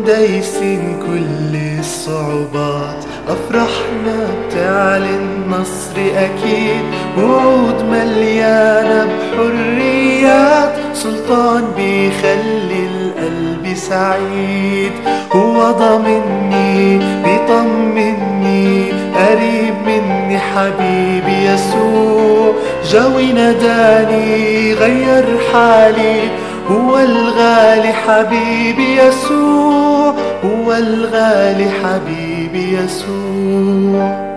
دايسين كل الصعوبات أفرحنا بتعلن نصر أكيد وعود مليانة بحريات سلطان بيخلي القلب سعيد هو ضامني بيطمني قريب مني حبيبي يسوع جاوي ناداني غير حالي هو الغالي حبيبي يسوع هو الغالي حبيبي يسوع